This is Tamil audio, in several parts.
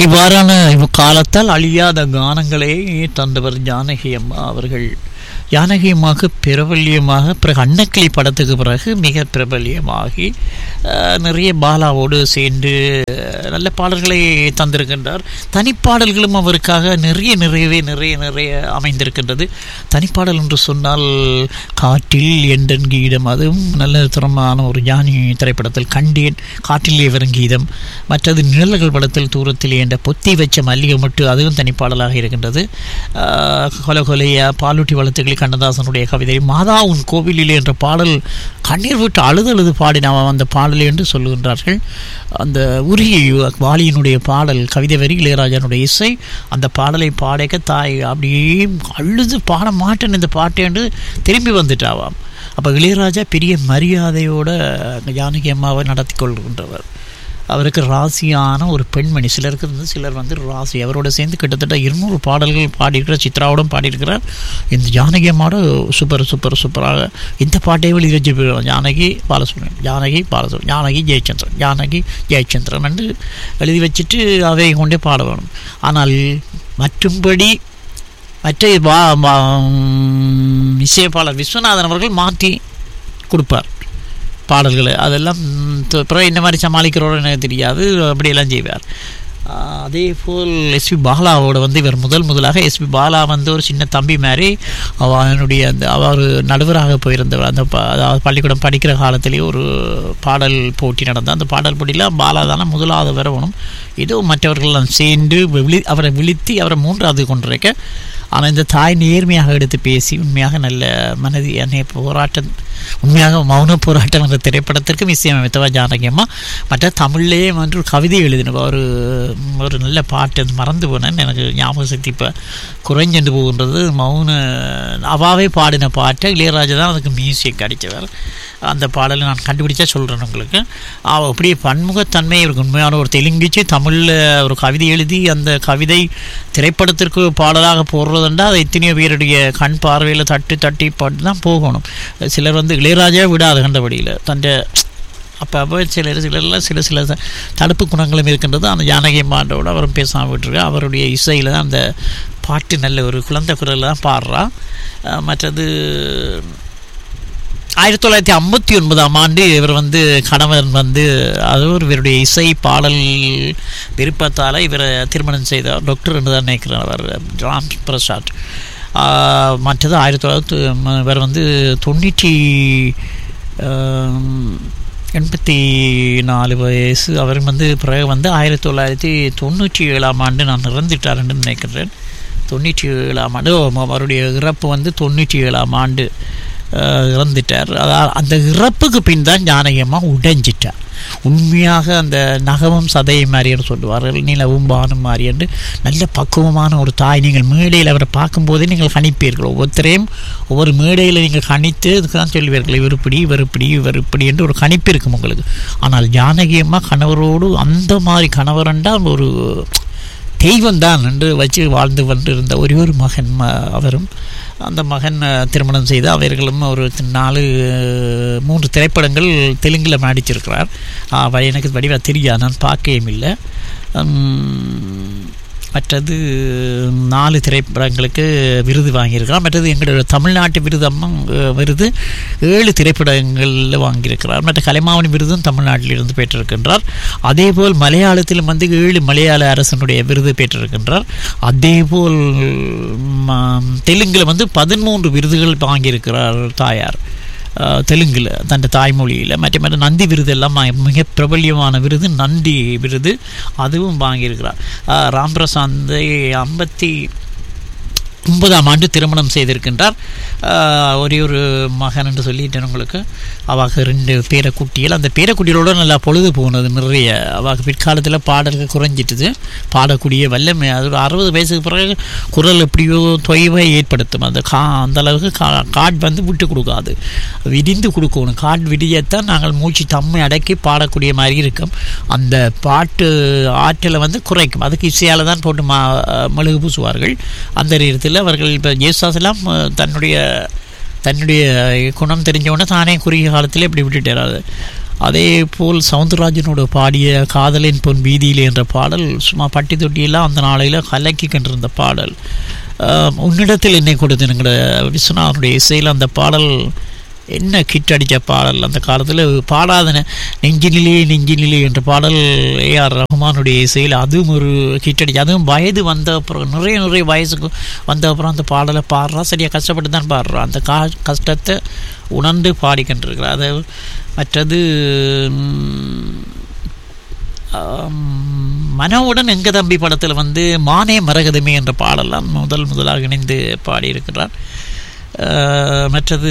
இவ்வாறான காலத்தால் அழியாத கானங்களை தந்தவர் ஜானகி அம்மா அவர்கள் ஜானகி அம்மாவுக்கு பிரபல்யமாக பிறகு அன்னக்கிளி படத்துக்கு பிறகு மிக பிரபல்யமாகி அஹ், நிறைய பாலாவோடு சேர்ந்து அஹ், நல்ல பாடல்களை தந்திருக்கின்றார் தனிப்பாடல்களும் அவருக்காக நிறைய நிறையவே நிறைய நிறைய அமைந்திருக்கின்றது தனிப்பாடல் என்று சொன்னால் காற்றில் எண்டன் கீதம் அதுவும் நல்ல தரமான ஒரு ஞானி திரைப்படத்தில் கண்டேன் காற்றிலே வரும் கீதம் மற்றது நிழல்கள் படத்தில் தூரத்தில் என்ற பொத்தி வச்ச மல்லிகை மட்டு அதுவும் தனிப்பாடலாக இருக்கின்றது ஆஹ், கொலை கொலையா பாலூட்டி வளர்த்துக்களி கண்ணதாசனுடைய கவிதை மாதா உன் கோவிலிலே என்ற பாடல் கண்ணீர் விட்டு அழுது அழுது பாடினாம் அந்த பாடல் என்று சொல்லுகின்றார்கள் அந்த உரிய வாலியினுடைய பாடல் கவிதை வரி இளையராஜனுடைய இசை அந்த பாடலை பாடைக்க தாய் அப்படியே அழுது பாட மாட்டேன் இந்த பாட்டு என்று திரும்பி வந்துட்டாவாம் அப்போ இளையராஜா பெரிய மரியாதையோட ஜானகி அம்மாவை நடத்தி கொள்கின்றவர் அவருக்கு ராசியான ஒரு பெண்மணி சிலருக்கு வந்து சிலர் வந்து ராசி அவரோட சேர்ந்து கிட்டத்தட்ட இருநூறு பாடல்கள் பாடியிருக்கிறார் சித்ராவோடும் பாடியிருக்கிறார் இந்த ஜானகி அம்மாவோட சூப்பர் சூப்பர் சூப்பராக இந்த பாட்டை எழுதி வச்சு போயிடுவோம். ஜானகி பாலசுப்ரமணியம் ஜானகி பாலசுப்ரமணியம் ஜானகி ஜெயச்சந்திரன் ஜானகி ஜெயச்சந்திரன் என்று எழுதி வச்சுட்டு அவை கொண்டே பாட வேணும் ஆனால் மற்றும்படி மற்ற வா வா- ம், இசையமைப்பாளர் விஸ்வநாதன் அவர்கள் மாற்றி கொடுப்பார் பாடல்களை அதெல்லாம் ம், த- அப்புறம் என்ன மாதிரி சமாளிக்கிறோன்னு எனக்கு தெரியாது அப்படியெல்லாம் செய்வார் ஆஹ், அதே போல் எஸ்பி பாலாவோட வந்து இவர் முதல் முதலாக எஸ்பி பாலா வந்து ஒரு சின்ன தம்பி மாதிரி அவனுடைய அந்த அவர் நடுவராக போயிருந்தவர் அந்த ப- அதாவது பள்ளிக்கூடம் படிக்கிற காலத்திலேயே ஒரு பாடல் போட்டி நடந்தது அந்த பாடல் போட்டியில் பாலா தானே முதலாவது வரணும் ஏதோ மற்றவர்கள்லாம் சேர்ந்து விழி அவரை விழித்து அவரை மூன்றாவது கொண்டிருக்க ஆனால் இந்த தாய் நேர்மையாக எடுத்து பேசி உண்மையாக நல்ல மனதி என்னை போராட்டம் உண்மையாக மௌன போராட்டம் என்ற திரைப்படத்திற்கும் இசையமைத்தவா ஜானகி அம்மா மற்ற தமிழ்லேயே வந்து ஒரு கவிதை எழுதினவா ஒரு ஒரு நல்ல பாட்டு அது மறந்து போனேன் எனக்கு ஞாபக சக்தி இப்போ குறைஞ்சென்று போகின்றது மௌன அவாவே பாடின பாட்டை இளையராஜா தான் அதுக்கு மியூசிக் அடித்தவர் அந்த பாடலை நான் கண்டுபிடிச்சா சொல்கிறேன் உங்களுக்கு அவ அப்படியே பன்முகத்தன்மை இவருக்கு உண்மையான ஒரு தெலுங்கிச்சு தமிழில் ஒரு கவிதை எழுதி அந்த கவிதை திரைப்படத்திற்கு பாடலாக போடுறதுண்டா அது எத்தனையோ பேருடைய கண் பார்வையில் தட்டி தட்டி பாட்டு தான் போகணும் சிலர் வந்து இளையராஜா விடாது கண்டபடியில் தൻ്റെ அப்போ அப்போ சிலர் சிலர்லாம் சில சில த- தடுப்பு குணங்களும் இருக்கின்றது அந்த ஜானகி அம்மாண்டோட அவரும் பேசாமல் விட்டுருக்கு அவருடைய இசையில் தான் அந்த பாட்டு நல்ல ஒரு குழந்தை குரலில் தான் பாடுறா அஹ் மற்றது ஆயிரத்தி தொள்ளாயிரத்தி ஐம்பத்தி ஒன்பதாம் ஆண்டு இவர் வந்து கணவன் வந்து அது ஒரு இவருடைய இசை பாடல் விருப்பத்தால் இவரை திருமணம் செய்தார் டாக்டர் என்று தான் நினைக்கிறார் அவர் ராம் பிரசாத் ஆஹ் மற்றது ஆயிரத்தி தொள்ளாயிரத்தி ம- இவர் வந்து தொண்ணூற்றி ஆம், எண்பத்தி நாலு வயசு அவர் வந்து பிறகு வந்து ஆயிரத்தி தொள்ளாயிரத்தி தொண்ணூற்றி ஏழாம் ஆண்டு நான் இறந்துட்டாருன்னு நினைக்கிறேன் தொண்ணூற்றி ஏழாம் ஆண்டு ஓ, அவருடைய இறப்பு வந்து தொண்ணூற்றி ஏழாம் ஆண்டு அஹ், இறந்துட்டார் அதாவது அந்த இறப்புக்கு பின் தான் ஜானகி அம்மா உடைஞ்சிட்டார் உண்மையாக அந்த நகமும் சதையும் மாதிரின்னு சொல்லுவார்கள் நிலவும் பானும் மாதிரி என்று நல்ல பக்குவமான ஒரு தாய் நீங்கள் மேடையில் அவரை பார்க்கும்போதே நீங்கள் கணிப்பீர்கள் ஒவ்வொருத்தரையும் ஒவ்வொரு மேடையில் நீங்கள் கணித்து இதுக்கு தான் சொல்லுவீர்கள் இவர் இப்படி இவர் இப்படி இவர் இப்படி என்று ஒரு கணிப்பு இருக்கும் உங்களுக்கு ஆனால் ஜானகி அம்மா கணவரோடு அந்த மாதிரி கணவரண்டா ஒரு தெய்வம் தான் என்று வச்சு வாழ்ந்து கொண்டிருந்த ஒரே ஒரு மகன் ம- அவரும் அந்த மகன் அஹ், திருமணம் செய்து அவர்களும் ஒரு நாலு அஹ், மூன்று திரைப்படங்கள் தெலுங்கில் நடிச்சிருக்கிறார் அவ எனக்கு வடிவாக தெரியாது நான் பார்க்கவும் இல்லை உம், மற்றது நாலு திரைப்படங்களுக்கு விருது வாங்கியிருக்கிறார் மற்றது எங்களுடைய தமிழ்நாட்டு விருது அம்மா அஹ், விருது ஏழு திரைப்படங்களில் வாங்கியிருக்கிறார் மற்ற கலைமாவணி விருதும் தமிழ்நாட்டில் இருந்து பெற்றிருக்கின்றார் அதேபோல் மலையாளத்திலும் வந்து ஏழு மலையாள அரசனுடைய விருது பெற்றிருக்கின்றார் அதேபோல் ம- தெலுங்கில் வந்து பதிமூன்று விருதுகள் வாங்கியிருக்கிறார் தாயார் அஹ், தெலுங்குல தன் தாய்மொழியில் மற்ற மற்ற நந்தி விருது எல்லாம் ம- மிக பிரபல்யமான விருது நந்தி விருது அதுவும் வாங்கியிருக்கிறார் அஹ், ராம் பிரசாந்தை ஐம்பத்தி ஒன்பதாம் ஆண்டு திருமணம் செய்திருக்கின்றார் ஆஹ் ஒரே ஒரு மகன் என்று சொல்லிட்டேன் உங்களுக்கு அவாக்கு ரெண்டு பேரக்குட்டிகள் அந்த பேரக்குட்டிகளோட நல்லா பொழுது போனது நிறைய அவாக்கு பிற்காலத்தில் பாடல்கள் குறைஞ்சிட்டுது பாடக்கூடிய வல்லமை அது ஒரு அறுபது வயசுக்கு பிறகு குரல் எப்படியோ தொய்வை ஏற்படுத்தும் அந்த கா அந்த அளவுக்கு கா காட் வந்து விட்டு கொடுக்காது விடிந்து கொடுக்கணும் காட் விடியத்தான் நாங்கள் மூச்சு தம்மை அடக்கி பாடக்கூடிய மாதிரி இருக்கும் அந்த பாட்டு ஆற்றலை வந்து குறைக்கும் அதுக்கு இசையால் தான் போட்டு மா மெழுகு பூசுவார்கள் அந்த நேரத்தில் அவர்கள் இப்போ ஜேசுதாஸ் எல்லாம் அஹ், தன்னுடைய தன்னுடைய குணம் தெரிஞ்சவொடனே தானே குறுகிய காலத்தில் இப்படி விட்டுட்டார் அது அதே போல் சவுந்தரராஜனோட பாடிய காதலின் பொன் வீதியிலே என்ற பாடல் சும்மா பட்டி தொட்டியெல்லாம் அந்த நாளையில் கலக்கி கண்டிருந்த பாடல் ஆஹ், உன்னிடத்தில் என்னை கொடுத்து என்கிற விஸ்வநாதனுடைய இசையில் அந்த பாடல் என்ன கிட் அடித்த பாடல் அந்த காலத்தில் பாடாத நெ- நெஞ்சினிலே நெஞ்சினிலே என்ற பாடல் ஏஆர் ரஹ்மானுடைய இசையில் அதுவும் ஒரு ஹிட் அடிச்சு அதுவும் வயது வந்த அப்புறம் நிறைய நிறைய வயசுக்கு வந்த அப்புறம் அந்த பாடலை பாடுறா சரியாக கஷ்டப்பட்டு தான் பாடுறா அந்த கா கஷ்டத்தை உணர்ந்து பாடிக்கின்றிருக்கிறார் அது மற்றது ம், ஆம், மனோவுடன் எங்க தம்பி படத்தில் வந்து மானே மரகதமே என்ற பாடலாம் முதல் முதலாக இணைந்து பாடியிருக்கிறார் ஆஹ், மற்றது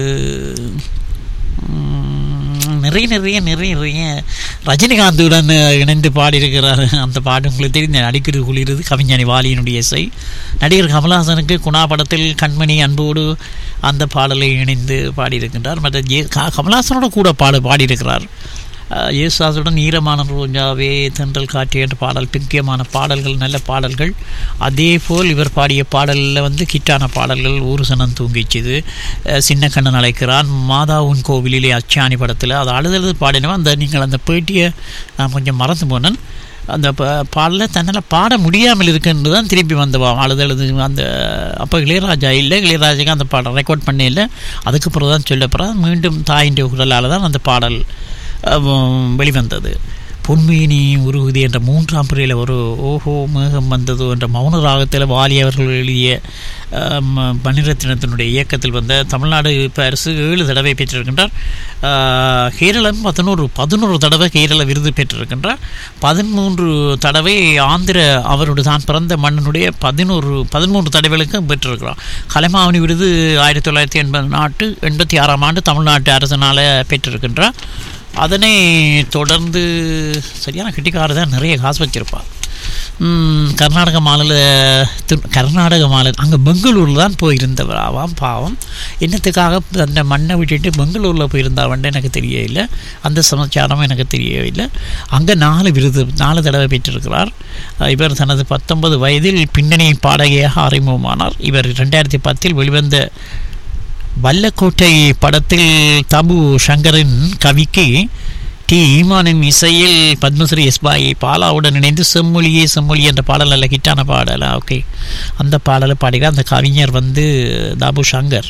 ம், நிறைய நிறைய நிறைய நிறைய ரஜினிகாந்துடன் இணைந்து பாடியிருக்கிறார் அந்த பாட்டு உங்களுக்கு தெரிந்த அடிக்கிறது குளிர்றது கவிஞானி வாலியினுடைய இசை நடிகர் கமலஹாசனுக்கு குணா படத்தில் கண்மணி அன்போடு அந்த பாடலை இணைந்து பாடியிருக்கின்றார் மற்ற ஜே க- கமலஹாசனோட கூட பாடு பாடியிருக்கிறார் அஹ், இயேசுதாசுடன் ஈரமான ரோஜாவே தென்றல் காற்று என்ற பாடல் முக்கியமான பாடல்கள் நல்ல பாடல்கள் அதே போல் இவர் பாடிய பாடலில் வந்து கிட்டான பாடல்கள் ஊரு சனம் தூங்கிச்சுது அஹ், சின்ன கண்ணன் அழைக்கிறான் மாதா உன் கோவிலிலே அச்சாணி படத்தில் அது அழுதழுது பாடினவன் அந்த நீங்கள் அந்த பேட்டியை நான் கொஞ்சம் மறந்து போனேன் அந்த ப- பாடலை தன்னால் பாட முடியாமல் இருக்குன்னு தான் திருப்பி வந்தவா அழுதழுது அந்த அப்போ இளையராஜா இல்லை இளையராஜாக்கு அந்த பாடல் ரெக்கார்ட் பண்ணே இல்லை அதுக்கப்புறம் தான் சொல்லப்புறம் மீண்டும் தாயின் குரலால் தான் அந்த பாடல் அஹ், வெளிவந்தது பொன்மேனி உருகுதி என்ற மூன்றாம் பிறையில் ஒரு ஓஹோ மேகம் வந்ததோ என்ற மௌன ராகத்தில் வாலி அவர்கள் எழுதிய அஹ், ம- மணிரத்னத்தினுடைய இயக்கத்தில் வந்த தமிழ்நாடு பரிசு ஏழு தடவை பெற்றிருக்கின்றார் அஹ், கேரளம் பதினோரு பதினோரு தடவை கேரள விருது பெற்றிருக்கின்றார் பதிமூன்று தடவை ஆந்திர அவருடைய தான் பிறந்த மண்ணினுடைய பதினோரு பதிமூன்று தடவைகளுக்கு பெற்றிருக்கிறார் கலைமாவணி விருது ஆயிரத்தி தொள்ளாயிரத்தி எண்பது நாட்டு எண்பத்தி ஆறாம் ஆண்டு தமிழ்நாட்டு அரசனால் பெற்றிருக்கின்றார் அதனை தொடர்ந்து சரியான கிட்டிக்காரர் தான் நிறைய காசு வச்சிருப்பார் ம், கர்நாடக மாநில தி- கர்நாடக மாநில அங்கே பெங்களூரில் தான் போயிருந்தவர் ஆவாம் பாவம் என்னத்துக்காக அந்த மண்ணை விட்டுட்டு பெங்களூரில் போயிருந்தாவன்ட்டு எனக்கு தெரியவில்லை அந்த சமாச்சாரம் எனக்கு தெரியவில்லை அங்கே நாலு விருது நாலு தடவை பெற்றிருக்கிறார் அஹ், இவர் தனது பத்தொன்பது வயதில் பின்னணி பாடகியாக அறிமுகமானார் இவர் ரெண்டாயிரத்தி பத்தில் வெளிவந்த வல்லக்கோட்டை படத்தில் தபு சங்கரின் கவிக்கு டி ஈமானின் இசையில் பத்மஸ்ரீ எஸ்பாய் பாலாவுடன் இணைந்து செம்மொழியே செம்மொழி என்ற பாடல் நல்ல ஹிட்டான பாடலா ஓகே அந்த பாடலை பாடுகிறார் அந்த கவிஞர் வந்து தாபு சங்கர்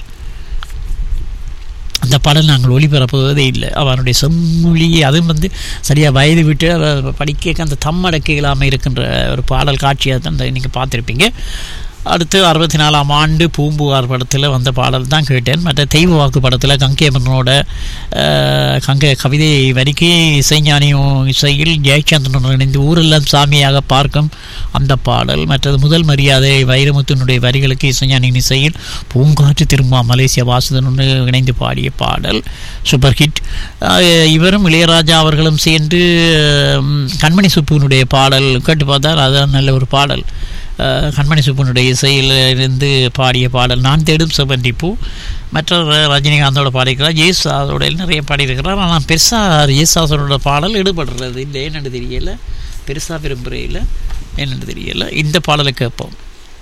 அந்த பாடல் நாங்கள் ஒளிபரப்புவதே இல்லை அவனுடைய செம்மொழி அதுவும் வந்து சரியாக வயது விட்டு அவ படிக்க அந்த தம்மடக்க இல்லாமல் இருக்கின்ற ஒரு பாடல் காட்சியாக தான் நீங்கள் பார்த்துருப்பீங்க அடுத்து அறுபத்தி நாலாம் ஆண்டு பூம்புகார் படத்தில் வந்த பாடல் தான் கேட்டேன் மற்ற தெய்வ வாக்கு படத்தில் கங்கேமனோட அஹ், கங்கை கவிதை வரிக்கு இசைஞானியும் இசையில் ஜெயச்சந்திரனுடன் இணைந்து ஊரெல்லாம் சாமியாக பார்க்கும் அந்த பாடல் மற்றது முதல் மரியாதை வைரமுத்தினுடைய வரிகளுக்கு இசைஞானியின் இசையில் பூங்காற்று திரும்பா மலேசிய வாசுதனுடன் இணைந்து பாடிய பாடல் சூப்பர் ஹிட் அஹ், இவரும் இளையராஜா அவர்களும் சேர்ந்து ம், கண்மணி சுப்புனுடைய பாடல் கேட்டு பார்த்தால் அதுதான் நல்ல ஒரு பாடல் அஹ், கண்மணி சுப்பனுடைய இசையில் இருந்து பாடிய பாடல் நான் தேடும் செவந்தி பூ மற்ற ர- ரஜினிகாந்தோட பாடியிருக்கிறார் ஜெயசாதோட நிறைய பாடியிருக்கிறார் ஆனால் பெருசாக ஜெயசாசனோட பாடல் ஈடுபடுறது இல்லை என்னென்னு தெரியல பெருசாக விரும்புகிறே இல்லை என்னென்னு தெரியல இந்த பாடலை கேட்போம்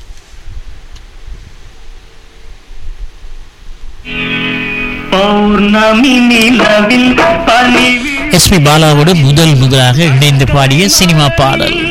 பௌர்ணமி நிலவில் பனி எஸ்பி பாலாவோடு முதல் முதலாக இணைந்து பாடிய சினிமா பாடல்